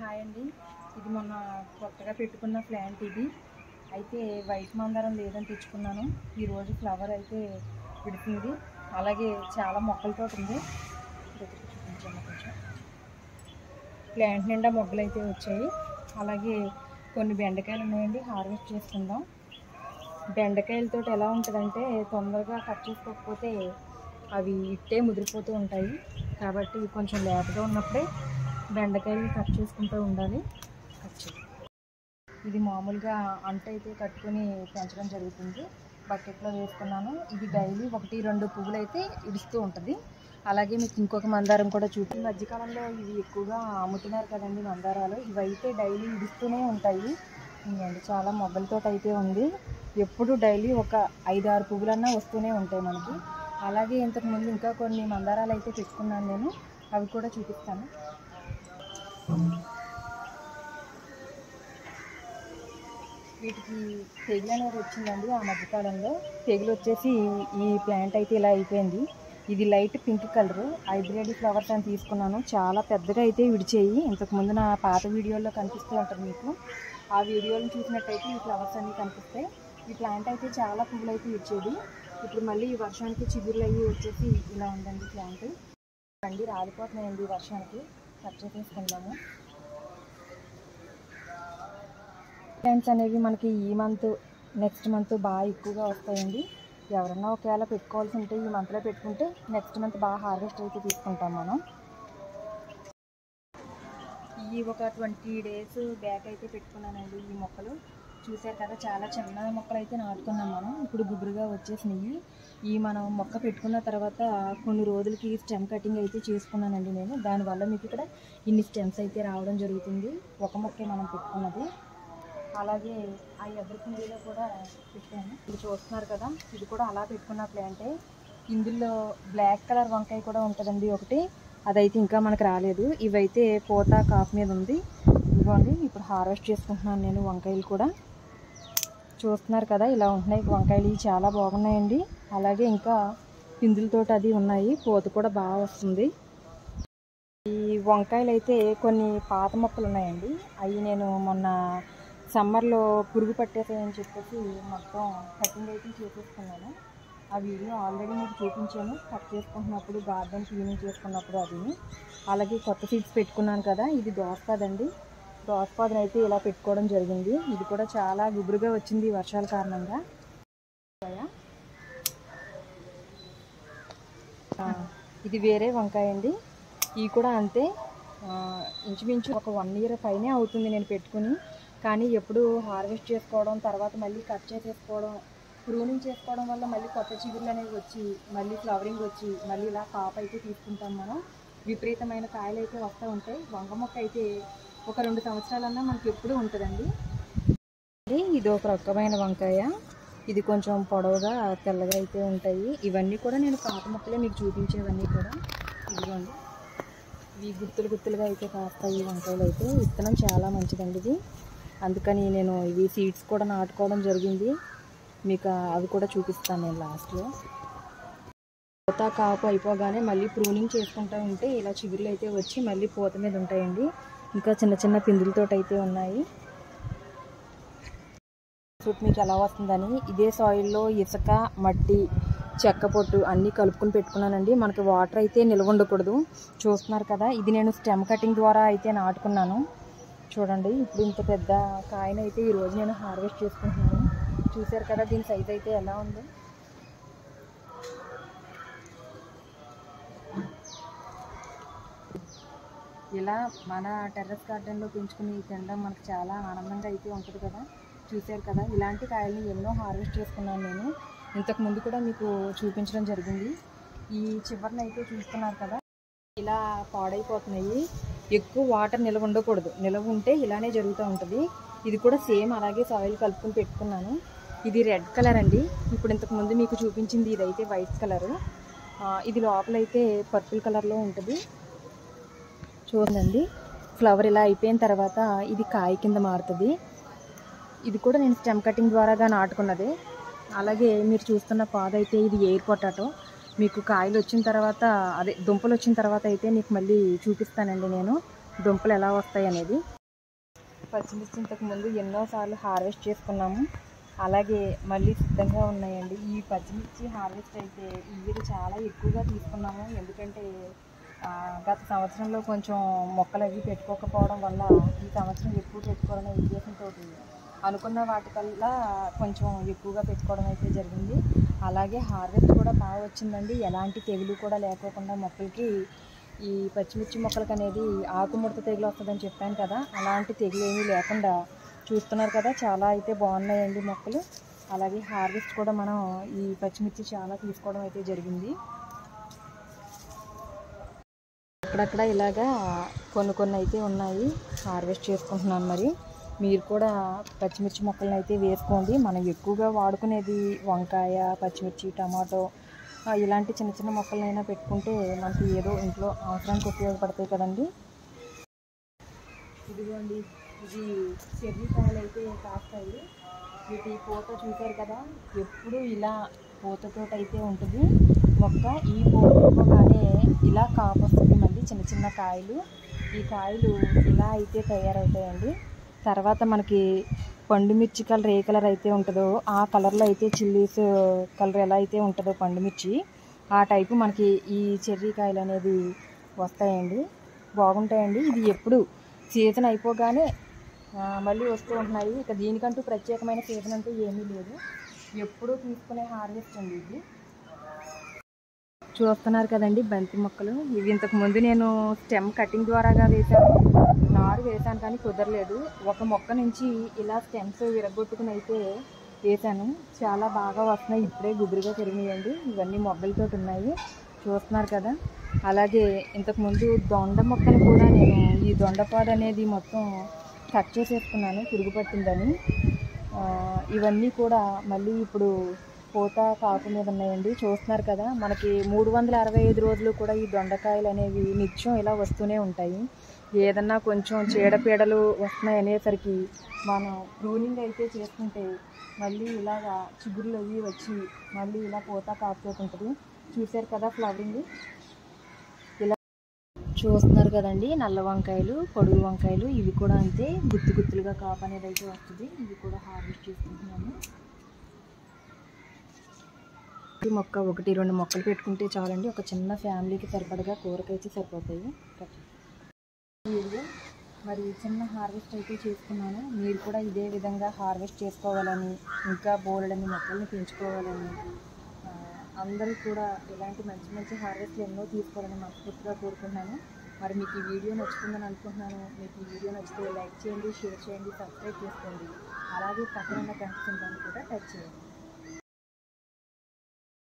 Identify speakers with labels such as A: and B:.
A: hi అండి ఇది మొన్న కొత్తగా పెట్టుకున్న ప్లాంట్ ఇది అయితే వైట్ మందారం లేదని తెచ్చుకున్నాను ఈరోజు ఫ్లవర్ అయితే విడుతుంది అలాగే చాలా మొక్కలతో ఉంది దగ్గరికి చూపించండి కొంచెం ప్లాంట్ నిండా మొగ్గలు అయితే వచ్చాయి అలాగే కొన్ని బెండకాయలు ఉన్నాయండి హార్వెస్ట్ చేసుకుందాం బెండకాయలతో ఎలా ఉంటుందంటే తొందరగా కట్ చేసుకోకపోతే అవి ఇట్టే ముదిరిపోతూ ఉంటాయి కాబట్టి కొంచెం లేతగా ఉన్నప్పుడే బెండకాయలు కట్ చేసుకుంటూ ఉండాలి కట్ చేయాలి ఇది మామూలుగా అంట అయితే కట్టుకొని పెంచడం జరుగుతుంది బకెట్లో వేసుకున్నాను ఇది డైలీ ఒకటి రెండు పువ్వులు అయితే ఇడుస్తూ ఉంటుంది అలాగే మీకు ఇంకొక మందారం కూడా చూపి ఈ మధ్యకాలంలో ఇవి ఎక్కువగా అమ్ముతున్నారు కదండి మందారాలు ఇవైతే డైలీ ఇడుస్తూనే ఉంటాయి ఇవ్వండి చాలా మొగ్గలతో అయితే ఉంది ఎప్పుడు డైలీ ఒక ఐదు ఆరు పువ్వులన్నా వస్తూనే ఉంటాయి మనకి అలాగే ఇంతకుముందు ఇంకా కొన్ని మందారాలు అయితే పెట్టుకున్నాను నేను అవి కూడా చూపిస్తాను వీటికి తెగులు అనేది వచ్చిందండి ఆ మధ్యకాలంలో తెగులు వచ్చేసి ఈ ప్లాంట్ అయితే ఇలా అయిపోయింది ఇది light pink colour hybrid flowers అని తీసుకున్నాను చాలా పెద్దగా అయితే విడిచేయి ఇంతకుముందు నా పాత వీడియోలో కనిపిస్తూ ఉంటుంది మీకు ఆ వీడియోని చూసినట్టయితే ఈ ఫ్లవర్స్ అన్నీ కనిపిస్తాయి ఈ ప్లాంట్ అయితే చాలా పువ్వులు అయితే ఇచ్చేది ఇప్పుడు మళ్ళీ ఈ వర్షానికి చిగురులు అయ్యి వచ్చేసి ఇలా ఉందండి ప్లాంట్ బండి రాలిపోతున్నాయండి ఈ వర్షానికి కట్ చేసేసుకుందాము ప్లాంట్స్ అనేవి మనకి ఈ మంత్ నెక్స్ట్ మంత్ బాగా ఎక్కువగా వస్తాయండి ఎవరన్నా ఒకవేళ పెట్టుకోవాల్సి ఉంటే ఈ మంత్లో పెట్టుకుంటే నెక్స్ట్ మంత్ బాగా హార్వెస్ట్ అయితే తీసుకుంటాం మనం ఈ ఒక ట్వంటీ డేస్ బ్యాక్ అయితే పెట్టుకున్నానండి ఈ మొక్కలు చూసారు కదా చాలా చిన్న మొక్కలు అయితే నాటుకున్నాం మనం ఇప్పుడు గుబురుగా వచ్చేసినాయి ఈ మనం మొక్క పెట్టుకున్న తర్వాత కొన్ని రోజులకి స్టెమ్ కటింగ్ అయితే చేసుకున్నానండి నేను దానివల్ల మీకు ఇక్కడ ఇన్ని స్టెమ్స్ అయితే రావడం జరుగుతుంది ఒక మొక్కే మనం పెట్టుకున్నది అలాగే ఆ ఎదురు కుండీలో కూడా పెట్టాను ఇది చూస్తున్నారు కదా ఇది కూడా అలా పెట్టుకున్న ప్లాంటే ఇందులో బ్లాక్ కలర్ వంకాయ కూడా ఉంటుందండి ఒకటి అదైతే ఇంకా మనకు రాలేదు ఇవైతే పూత కాపు మీద ఉంది ఇదిగోండి ఇప్పుడు హార్వెస్ట్ చేసుకుంటున్నాను నేను వంకాయలు కూడా చూస్తున్నారు కదా ఇలా ఉంటున్నాయి వంకాయలు ఇవి చాలా బాగున్నాయండి అలాగే ఇంకా పిందులతోటి అది ఉన్నాయి పూత కూడా బాగా వస్తుంది ఈ వంకాయలు అయితే కొన్ని పాత మొక్కలు ఉన్నాయండి అవి నేను మొన్న సమ్మర్లో పురుగు పట్టేసాయని చెప్పేసి మొత్తం కటింగ్ అయితే చేసేసుకున్నాను ఆ వీడియో ఆల్రెడీ మీకు చూపించాను కట్ చేసుకుంటున్నప్పుడు గార్డెన్ క్లీనింగ్ చేసుకున్నప్పుడు అది అలాగే కొత్త సీడ్స్ పెట్టుకున్నాను కదా ఇది దోసపాదండి దోసపాదను అయితే ఇలా పెట్టుకోవడం జరిగింది ఇది కూడా చాలా గుబురుగా వచ్చింది ఈ వర్షాల కారణంగా ఆ, ఇది వేరే వంకాయ అండి ఇవి కూడా అంతే ఆ, ఇంచుమించు ఒక వన్ ఇయర్ పైనే అవుతుంది నేను పెట్టుకుని కానీ ఎప్పుడు హార్వెస్ట్ చేసుకోవడం తర్వాత మళ్ళీ కట్ చేసేసుకోవడం ప్రూనింగ్ చేసుకోవడం వల్ల మళ్ళీ కొత్త చిగుర్లు అనేవి వచ్చి మళ్ళీ ఫ్లవరింగ్ వచ్చి మళ్ళీ ఇలా కాపు అయితే తీసుకుంటాం మనం విపరీతమైన కాయలు అయితే వస్తూ ఉంటాయి వంగ మొక్క అయితే ఒక రెండు సంవత్సరాలన్నా మనకి ఎప్పుడూ ఉంటుందండి ఇది ఒక రకమైన వంకాయ ఇది కొంచెం పొడవుగా తెల్లగా అయితే ఉంటాయి ఇవన్నీ కూడా నేను పాత మొక్కలే మీకు చూపించేవన్నీ కూడా ఇదిగోండి ఇవి గుత్తులు గుత్తులుగా అయితే కాస్తాయి ఈ వంకాయలు అయితే విత్తనం చాలా మంచిదండి ఇది అందుకని నేను ఇవి సీడ్స్ కూడా నాటుకోవడం జరిగింది మీకు అవి కూడా చూపిస్తాను నేను లాస్ట్లో పూత కాపు అయిపోగానే మళ్ళీ ప్రూనింగ్ చేసుకుంటూ ఉంటే ఇలా చిగురులు అయితే వచ్చి మళ్ళీ పూత మీద ఉంటాయండి ఇంకా చిన్న చిన్న పిందులతో అయితే ఉన్నాయి ఫ్రూట్ మీకు ఎలా వస్తుందని ఇదే సాయిల్లో ఇసుక మట్టి చెక్క పొట్టు అన్నీ కలుపుకొని పెట్టుకున్నానండి మనకి వాటర్ అయితే నిల్వ ఉండకూడదు చూస్తున్నారు కదా ఇది నేను స్టెమ్ కటింగ్ ద్వారా అయితే నాటుకున్నాను చూడండి ఇప్పుడు ఇంత పెద్ద కాయనైతే ఈరోజు నేను హార్వెస్ట్ చేసుకుంటున్నాను చూశారు కదా దీని సైజ్ అయితే ఎలా ఉందో ఇలా మన టెర్రస్ గార్డెన్లో పెంచుకుని తినడం మనకు చాలా ఆనందంగా అయితే ఉంటుంది కదా చూశారు కదా ఇలాంటి కాయల్ని ఎన్నో హార్వెస్ట్ చేసుకున్నాను నేను ఇంతకు ముందు కూడా మీకు చూపించడం జరిగింది ఈ చివరిన అయితే చూస్తున్నారు కదా ఇలా పాడైపోతున్నాయి ఎక్కువ వాటర్ నిల్వ ఉండకూడదు నిల్వ ఉంటే ఇలానే జరుగుతూ ఉంటుంది ఇది కూడా సేమ్ అలాగే సాయిల్ కలుపుకొని పెట్టుకున్నాను ఇది రెడ్ కలర్ అండి ఇప్పుడు ఇంతకు ముందు మీకు చూపించింది ఇదైతే వైట్ కలరు ఇది లోపలైతే పర్పుల్ కలర్లో ఉంటుంది చూడండి ఫ్లవర్ ఇలా అయిపోయిన తర్వాత ఇది కాయ కింద మారుతుంది ఇది కూడా నేను స్టెమ్ కటింగ్ ద్వారాగా నాటుకున్నది అలాగే మీరు చూస్తున్న పాద అయితే ఇది ఎయిర్ పొటాటో మీకు కాయలు వచ్చిన తర్వాత అదే దుంపలు వచ్చిన తర్వాత అయితే నీకు మళ్ళీ చూపిస్తానండి నేను దుంపలు ఎలా వస్తాయి అనేది పచ్చిమిర్చి ఇంతకు ముందు ఎన్నోసార్లు హార్వెస్ట్ చేసుకున్నాము అలాగే మళ్ళీ సిద్ధంగా ఉన్నాయండి ఈ పచ్చిమిర్చి హార్వెస్ట్ అయితే ఈ ఇయర్ చాలా ఎక్కువగా తీసుకున్నాము ఎందుకంటే ఆ, గత సంవత్సరంలో కొంచెం మొక్కలు అవి పెట్టుకోకపోవడం వల్ల ఈ సంవత్సరం ఎక్కువ పెట్టుకోవాలనే ఉద్దేశంతో అనుకున్న వాటికల్లా కొంచెం ఎక్కువగా పెట్టుకోవడం అయితే జరిగింది అలాగే హార్వెస్ట్ కూడా బాగా వచ్చిందండి ఎలాంటి తెగులు కూడా లేకోకుండా మొక్కలకి ఈ పచ్చిమిర్చి మొక్కలకి అనేది ఆకుముడత తెగులు వస్తుందని చెప్పాను కదా అలాంటి తెగులు ఏమీ లేకుండా చూస్తున్నారు కదా చాలా అయితే బాగున్నాయండి మొక్కలు అలాగే హార్వెస్ట్ కూడా మనం ఈ పచ్చిమిర్చి చాలా తీసుకోవడం అయితే జరిగింది అక్కడక్కడ ఇలాగా కొన్ని కొన్ని అయితే ఉన్నాయి హార్వెస్ట్ చేసుకుంటున్నాను మరి మీరు కూడా పచ్చిమిర్చి మొక్కలను అయితే వేసుకోండి మనం ఎక్కువగా వాడుకునేది వంకాయ పచ్చిమిర్చి టమాటో ఆ, ఇలాంటి చిన్న చిన్న మొక్కలనైనా పెట్టుకుంటే మనకి ఏదో ఇంట్లో అవసరానికి ఉపయోగపడతాయి కదండి ఇదిగోండి ఇది చెర్రీ కాయలు అయితే కాస్తాయి వీటి పూత చూశారు కదా ఎప్పుడు ఇలా పూతతో అయితే ఉంటుంది మొక్క ఈ పూత అయిపోగానే ఇలా కాపు వస్తుంది మళ్ళీ చిన్న చిన్న కాయలు ఈ కాయలు ఇలా అయితే తయారవుతాయండి తర్వాత మనకి పండు మిర్చి కలర్ ఏ కలర్ అయితే ఉంటుందో ఆ కలర్లో అయితే చిల్లీస్ కలర్ ఎలా అయితే ఉంటుందో పండు మిర్చి ఆ టైపు మనకి ఈ చెర్రీ కాయలు అనేది వస్తాయండి బాగుంటాయండి ఇది ఎప్పుడు సీజన్ అయిపోగానే ఆ, మళ్ళీ వస్తూ ఉంటున్నాయి ఇక దీనికంటూ ప్రత్యేకమైన సీజన్ అంటూ ఏమీ లేదు ఎప్పుడూ తీసుకునే హార్వెస్ట్ అండి ఇది చూస్తున్నారు కదండి బంతి మొక్కలు ఇవి ఇంతకు ముందు నేను స్టెమ్ కటింగ్ ద్వారాగా వేశాను నారు వేశాను కానీ కుదరలేదు ఒక మొక్క నుంచి ఇలా స్టెమ్స్ విరగొట్టుకుని అయితే వేశాను చాలా బాగా వస్తున్నాయి ఇప్పుడే గుబురుగా పెరిగినాయండి ఇవన్నీ మొగ్గలతో ఉన్నాయి చూస్తున్నారు కదా అలాగే ఇంతకుముందు దొండ మొక్కలు కూడా నేను ఈ దొండపాదు అనేది మొత్తం కట్ చేసేసుకున్నాను పురుగు పట్టిందని ఆ, ఇవన్నీ కూడా మళ్ళీ ఇప్పుడు పూత కాపు మీద ఉన్నాయండి చూస్తున్నారు కదా మనకి మూడు వందల అరవై ఐదు రోజులు కూడా ఈ దొండకాయలు అనేవి నిత్యం ఇలా వస్తూనే ఉంటాయి ఏదన్నా కొంచెం చీడపీడలు వస్తున్నాయి అనేసరికి మనం ప్రూనింగ్ అయితే చేసుకుంటే మళ్ళీ ఇలాగా చిగురులు అవి వచ్చి మళ్ళీ ఇలా పూత కాపుతూ ఉంటుంది చూశారు కదా ఫ్లవరింగ్ ఇలా చూస్తున్నారు కదండి నల్ల వంకాయలు పొడుగు వంకాయలు ఇవి కూడా అంతే గుత్తు గుత్తులుగా కాపు అనేది అయితే వస్తుంది ఇవి కూడా హార్వెస్ట్ చేసుకుంటున్నాము ఈ మొక్క ఒకటి రెండు మొక్కలు పెట్టుకుంటే చాలండి ఒక చిన్న ఫ్యామిలీకి సరిపడగా కూరకైతే సరిపోతాయి వీడియో మరి చిన్న హార్వెస్ట్ అయితే చేసుకున్నాను మీరు కూడా ఇదే విధంగా హార్వెస్ట్ చేసుకోవాలని ఇంకా బోలెడని మొక్కల్ని పెంచుకోవాలని ఆ, అందరూ కూడా ఇలాంటి మంచి మంచి హార్వెస్ట్లు ఎన్నో తీసుకోవాలని మనస్ఫూర్తిగా కోరుకుంటున్నాను మరి మీకు ఈ వీడియో నచ్చుతుందని అనుకుంటున్నాను మీకు ఈ వీడియో నచ్చితే లైక్ చేయండి షేర్ చేయండి సబ్స్క్రైబ్ చేసుకోండి అలాగే పక్కన ఉన్న గంట సింబల్ని కూడా టచ్ చేయండి